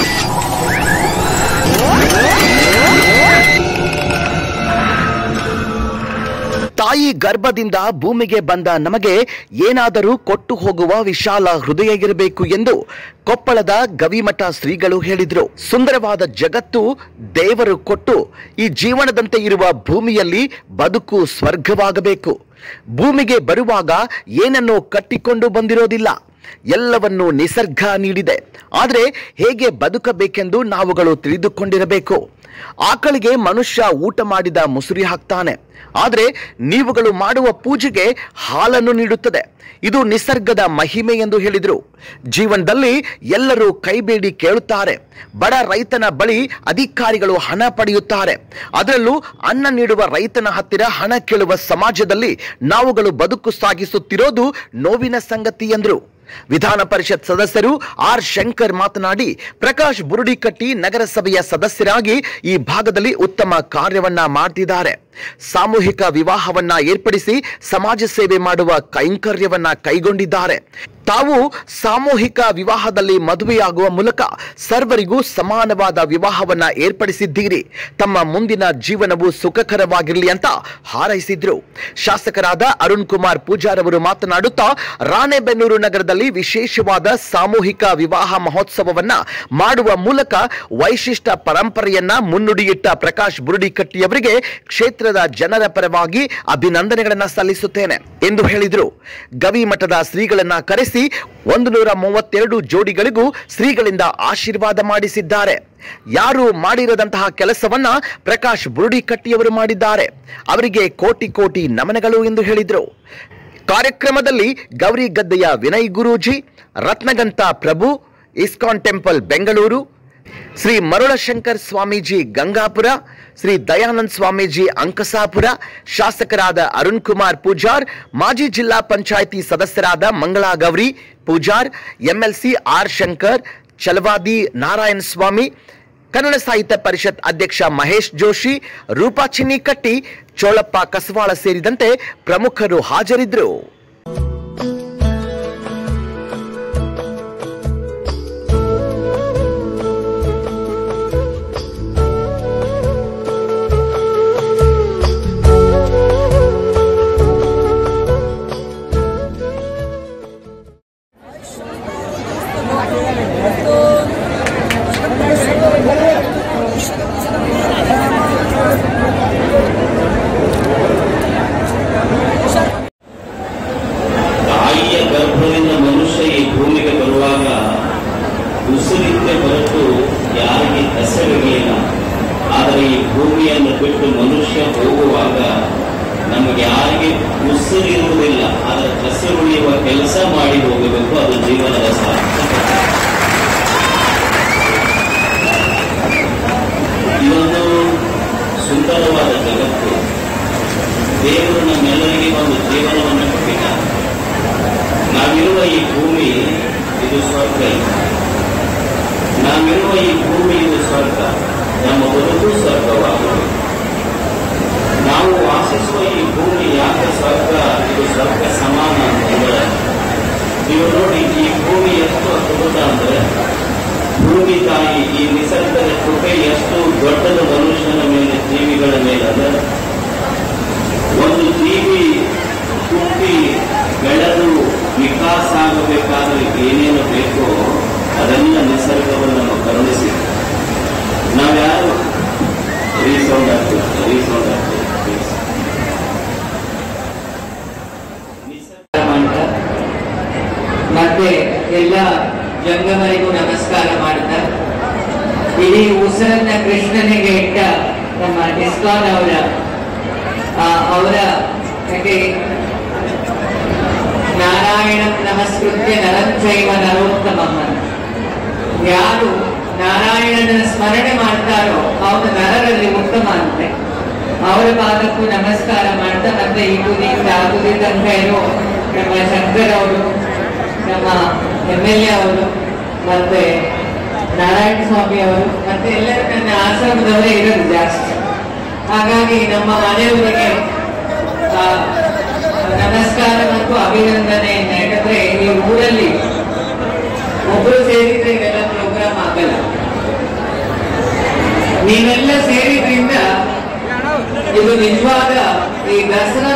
ತಾಯಿ ಗರ್ಭದಿಂದ ಭೂಮಿಗೆ ಬಂದ ನಮಗೆ ಏನಾದರೂ ಕೊಟ್ಟು ಹೋಗುವ ವಿಶಾಲ ಹೃದಯ ಇರಬೇಕು ಎಂದು ಕೊಪ್ಪಳದ ಗವಿಮಠ ಶ್ರೀಗಳು ಹೇಳಿದರು ಸುಂದರವಾದ ಜಗತ್ತು ದೇವರು ಕೊಟ್ಟು ಈ ಜೀವನದಂತೆ ಇರುವ ಭೂಮಿಯಲ್ಲಿ ಬದುಕು ಸ್ವರ್ಗವಾಗಬೇಕು ಭೂಮಿಗೆ ಬರುವಾಗ ಏನನ್ನೋ ಕಟ್ಟಿಕೊಂಡು ಬಂದಿರೋದಿಲ್ಲ ಎಲ್ಲವನ್ನು ನಿಸರ್ಗ ನೀಡಿದೆ ಆದರೆ ಹೇಗೆ ಬದುಕಬೇಕೆಂದು ನಾವುಗಳು ತಿಳಿದುಕೊಂಡಿರಬೇಕು ಆಕಳಿಗೆ ಮನುಷ್ಯ ಊಟ ಮಾಡಿದ ಮುಸುರಿ ಹಾಕ್ತಾನೆ ಆದರೆ ನೀವುಗಳು ಮಾಡುವ ಪೂಜೆಗೆ ಹಾಲನ್ನು ನೀಡುತ್ತದೆ ಇದು ನಿಸರ್ಗದ ಮಹಿಮೆ ಎಂದು ಹೇಳಿದರು ಜೀವನದಲ್ಲಿ ಎಲ್ಲರೂ ಕೈಬೇಡಿ ಕೇಳುತ್ತಾರೆ ಬಡ ರೈತನ ಬಳಿ ಅಧಿಕಾರಿಗಳು ಹಣ ಪಡೆಯುತ್ತಾರೆ ಅದರಲ್ಲೂ ಅನ್ನ ನೀಡುವ ರೈತನ ಹತ್ತಿರ ಹಣ ಕೇಳುವ ಸಮಾಜದಲ್ಲಿ ನಾವುಗಳು ಬದುಕು ಸಾಗಿಸುತ್ತಿರೋದು ನೋವಿನ ಸಂಗತಿ ಎಂದರು ವಿಧಾನ ಪರಿಷತ್ ಸದಸ್ಯರು ಆರ್ ಶಂಕರ್ ಮಾತನಾಡಿ ಪ್ರಕಾಶ್ ಬುರುಡಿಕಟ್ಟಿ ನಗರಸಭೆಯ ಸದಸ್ಯರಾಗಿ ಈ ಭಾಗದಲ್ಲಿ ಉತ್ತಮ ಕಾರ್ಯವನ್ನ ಮಾಡ್ತಿದ್ದಾರೆ ಸಾಮೂಹಿಕ ವಿವಾಹವನ್ನ ಏರ್ಪಡಿಸಿ ಸಮಾಜ ಸೇವೆ ಮಾಡುವ ಕೈಂಕರ್ಯವನ್ನ ಕೈಗೊಂಡಿದ್ದಾರೆ ತಾವು ಸಾಮೂಹಿಕ ವಿವಾಹದಲ್ಲಿ ಮದುವೆಯಾಗುವ ಮೂಲಕ ಸರ್ವರಿಗೂ ಸಮಾನವಾದ ವಿವಾಹವನ್ನ ಏರ್ಪಡಿಸಿದ್ದೀರಿ ತಮ್ಮ ಮುಂದಿನ ಜೀವನವು ಸುಖಕರವಾಗಿರಲಿ ಅಂತ ಹಾರೈಸಿದ್ರು ಶಾಸಕರಾದ ಅರುಣ್ ಕುಮಾರ್ ಪೂಜಾರ್ ಅವರು ಮಾತನಾಡುತ್ತಾ ರಾಣೆಬೆನ್ನೂರು ನಗರದಲ್ಲಿ ವಿಶೇಷವಾದ ಸಾಮೂಹಿಕ ವಿವಾಹ ಮಹೋತ್ಸವವನ್ನ ಮಾಡುವ ಮೂಲಕ ವೈಶಿಷ್ಟ್ಯ ಪರಂಪರೆಯನ್ನ ಮುನ್ನುಡಿಯಿಟ್ಟ ಪ್ರಕಾಶ್ ಬುರುಡಿಕಟ್ಟಿಯವರಿಗೆ ಕ್ಷೇತ್ರದ ಜನರ ಪರವಾಗಿ ಅಭಿನಂದನೆಗಳನ್ನ ಸಲ್ಲಿಸುತ್ತೇನೆ ಎಂದು ಹೇಳಿದರು ಗವಿ ಮಠದ ಶ್ರೀಗಳನ್ನ ಕರೆಸಿ ಒಂದು ನೂರ ಮೂವತ್ತೆರಡು ಜೋಡಿಗಳಿಗೂ ಶ್ರೀಗಳಿಂದ ಆಶೀರ್ವಾದ ಮಾಡಿಸಿದ್ದಾರೆ ಯಾರು ಮಾಡಿರದಂತಹ ಕೆಲಸವನ್ನ ಪ್ರಕಾಶ್ ಬುರುಡಿಕಟ್ಟಿಯವರು ಮಾಡಿದ್ದಾರೆ ಅವರಿಗೆ ಕೋಟಿ ಕೋಟಿ ನಮನಗಳು ಎಂದು ಹೇಳಿದರು ಕಾರ್ಯಕ್ರಮದಲ್ಲಿ ಗೌರಿ ಗದ್ದೆಯ ವಿನಯ್ ಗುರೂಜಿ ರತ್ನಗಂತ ಪ್ರಭು ಇಸ್ಕಾನ್ ಟೆಂಪಲ್ ಬೆಂಗಳೂರು ಶ್ರೀ ಮರುಳಶಂಕರ್ ಸ್ವಾಮೀಜಿ ಗಂಗಾಪುರ ಶ್ರೀ ದಯಾನಂದ್ ಸ್ವಾಮೀಜಿ ಅಂಕಸಾಪುರ ಶಾಸಕರಾದ ಅರುಣ್ ಕುಮಾರ್ ಪೂಜಾರ್ ಮಾಜಿ ಜಿಲ್ಲಾ ಪಂಚಾಯಿತಿ ಸದಸ್ಯರಾದ ಮಂಗಳಾ ಗೌರಿ ಪೂಜಾರ್ ಎಂಎಲ್ಸಿ ಆರ್ ಶಂಕರ್ ಚಲವಾದಿ ನಾರಾಯಣ ಸ್ವಾಮಿ ಕನ್ನಡ ಸಾಹಿತ್ಯ ಪರಿಷತ್ ಅಧ್ಯಕ್ಷ ಮಹೇಶ್ ಜೋಶಿ ರೂಪಾ ಚಿನ್ನಿಕಟ್ಟಿ ಚೋಳಪ್ಪ ಕಸವಾಳ ಸೇರಿದಂತೆ ಪ್ರಮುಖರು ಹಾಜರಿದ್ದರು ತಾಯಿಯ ಗರ್ಭದಿಂದ ಮನುಷ್ಯ ಈ ಭೂಮಿಗೆ ಬರುವಾಗ ಉಸಿರಿದ್ದೆ ಹೊರತು ಯಾರಿಗೆ ಹೆಸರಿರಲಿಲ್ಲ ಆದರೆ ಈ ಭೂಮಿಯನ್ನು ಬಿಟ್ಟು ಮನುಷ್ಯ ಹೋಗುವಾಗ ನಮಗೆ ಯಾರಿಗೆ ಉಸಿರಿರುವುದಿಲ್ಲ ಆದರೆ ಹೆಸರುಳಿಯುವ ಕೆಲಸ ಮಾಡಿ ಹೋಗಬೇಕು ಅದು ಜೀವನದ ಸಾರ್ಥಕತೆ ಇದೊಂದು ಸುಂದರವಾದ ಜಗತ್ತು ದೇವರು ನಮ್ಮೆಲ್ಲರಿಗೆ ಒಂದು ಜೀವನವನ್ನು ಕೊಟ್ಟಿದ್ದಾರೆ ನಾವಿರುವ ಈ ಭೂಮಿ ಇದು ಸ್ವರ್ಗ ನಾವಿರುವ ಈ ಭೂಮಿ ಇದು ಸ್ವರ್ಗ ನಮ್ಮ ಬದುಕು ಸ್ವರ್ಗವಾಗಬೇಕು ನಾವು ವಾಸಿಸುವ ಈ ಭೂಮಿ ಯಾಕೆ ಸ್ವರ್ಗ ಇದು ಸ್ವರ್ಗ ಸಮಾನ ಅಂತಂದ್ರೆ ನೀವು ನೋಡಿ ಈ ಭೂಮಿ ಎಷ್ಟು ಅದ್ಭುತ ಅಂದ್ರೆ ಭೂಮಿ ತಾಯಿ ಈ ನಿಸರ್ಗದ ಕೃಪೆ ಎಷ್ಟು ದೊಡ್ಡದು ಮನುಷ್ಯನ ಮೇಲೆ ಜೀವಿಗಳ ಮೇಲೆ ಅಂದ್ರೆ ಒಂದು ಜೀವಿ ಹುಟ್ಟಿ ಬೆಳೆದು ವಿಕಾಸ ಆಗಬೇಕಾದ್ರೆ ಏನೇನು ಬೇಕೋ ಅದೆಲ್ಲ ನಿಸರ್ಗವನ್ನು ನಮ್ಮ ಕರುಣಿಸಿ ನಾವ್ಯಾರು ರೀಸೌಂಡ್ ಆಗ್ತೀವಿ ರೀಸೌಂಡ್ ಆಗ್ತೀವಿ ಮಾಡ್ತಾ ಮತ್ತೆ ಎಲ್ಲ ಜಂಗಮರಿಗೂ ನಮಸ್ಕಾರ ಮಾಡ್ತಾ ಇಡೀ ಉಸಿರನ್ನ ಕೃಷ್ಣನಿಗೆ ಇಟ್ಟ ನಮ್ಮ ಇಸ್ಕಾನ್ ಅವರ ಆ, ಅವರ ಯಾಕೆ ನಾರಾಯಣ ನಮಸ್ಕೃತ್ಯ ನರಂಚೈವ ನರೋತ್ತಮಂ ಅಂತ. ಯಾರು ನಾರಾಯಣನ ಸ್ಮರಣೆ ಮಾಡ್ತಾರೋ ಅವನು ನರರಲ್ಲಿ ಉತ್ತಮ ಅಂತೆ ಅವರ ಪಾದಕ್ಕೂ ನಮಸ್ಕಾರ ಮಾಡ್ತಾ ಮತ್ತೆ ಈ ತುದಿಯಿಂದ ಆ ತುದಿ ತನಕ ಇರೋ ನಮ್ಮ ಶಂಕರ್ ಅವರು ನಮ್ಮ ಎಮ್ ಎಲ್ ಎ ಅವರು ಮತ್ತೆ ನಾರಾಯಣ ಸ್ವಾಮಿ ಅವರು ಮತ್ತೆ ಎಲ್ಲರೂ ನನ್ನ ಆಶ್ರಮದವರೇ ಇರೋದು ಜಾಸ್ತಿ ಹಾಗಾಗಿ ನಮ್ಮ ಮನೆಯವರಿಗೆ ಆ, ನಮಸ್ಕಾರ ಮತ್ತು ಅಭಿನಂದನೆಯನ್ನು ಯಾಕಂದ್ರೆ ಈ ಊರಲ್ಲಿ ಒಬ್ಬರು ಸೇರಿದ್ರೆ ಇವೆಲ್ಲ ಪ್ರೋಗ್ರಾಮ್ ಆಗಲ್ಲ ನೀವೆಲ್ಲ ಸೇರಿದ್ರಿಂದ ಇದು ನಿಜವಾದ ಈ ದಸರಾ